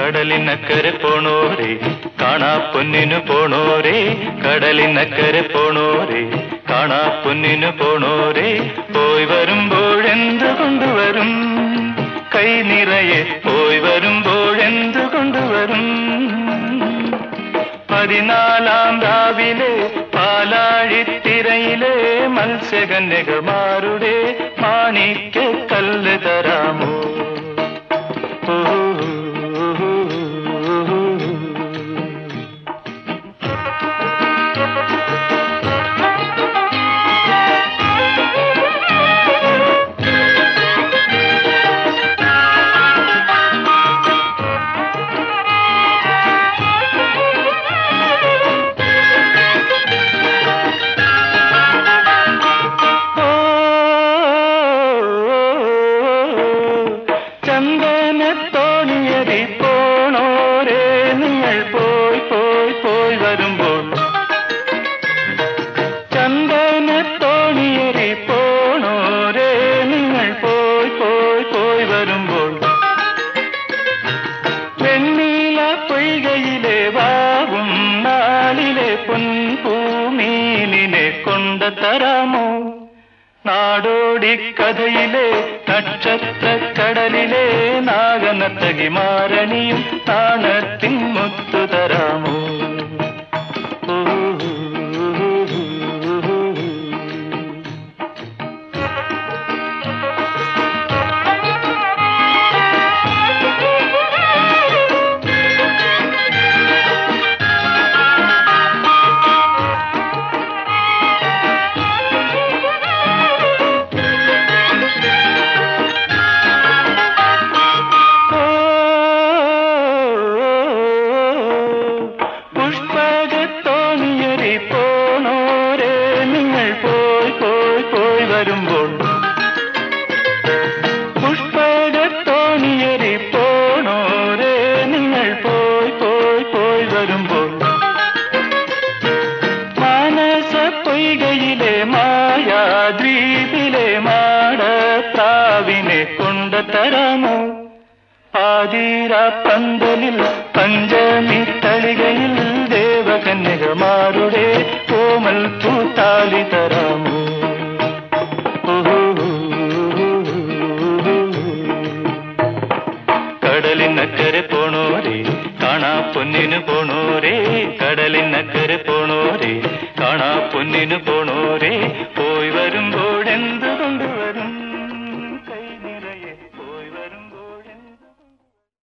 കടലിനക്കരെ പോണോരെ കാണാ പൊന്നിനു പോണോരെ കടലിനക്കരെ പോണോരെ കാണാ പൊന്നിനു പോണോരെ പോയി വരുമ്പോഴെന്ത് കൊണ്ടുവരും കൈ നിറയെ പോയി വരുമ്പോഴെന്ത് കൊണ്ടുവരും പതിനാലാം രാവിലെ പാലാഴിത്തിരയിലെ മത്സ്യകന്യകമാരുടെ മാണിക്യ കല്ല് തരാമോ ചന്ദനത്തോണിയതി പോണോരേ നിങ്ങൾ പോയി പോയി പോയി വരുമ്പോൾ ചന്ദനത്തോണിയതി പോണോരേ നിങ്ങൾ പോയി പോയി പോയി വരുമ്പോൾ വെണ്ണീല പൊയ്കയിലെ വാവും നാളിലെ പൊൻപൂമീനിനെ കൊണ്ട തരാമോ നാടോടി കഥയിലെ നക്ഷത്ര കടലിലെ നാഗനത്തകി മാരണിയും താണത്തിൻ മുത്തു തരാമോ പുഷ്പകത്തോണിയറി പോണോരേ നിങ്ങൾ പോയി പോയി പോയി വരുമ്പോൾ പുഷ്പകത്തോണിയറി പോണോരേ നിങ്ങൾ പോയി പോയി പോയി വരുമ്പോൾ മാനസ പൊയ്കയിലെ മായാദ്വീപിലെ മാടപ്രാവിനെ കൊണ്ടുതരാമോ ആതിര പന്തലിൽ പഞ്ചമി തളികയിൽ ദേവകന്യകമാരുടെ കോമൽ പൂത്താലി തരാമോ കടലിനക്കരെ പോണോരെ കാണാ പൊന്നിനു പോണോരെ കടലിനക്കരെ പോണോരെ കാണാ പൊന്നിനു പോണോരെ പോയി വരുമ്പോഴെന്ത്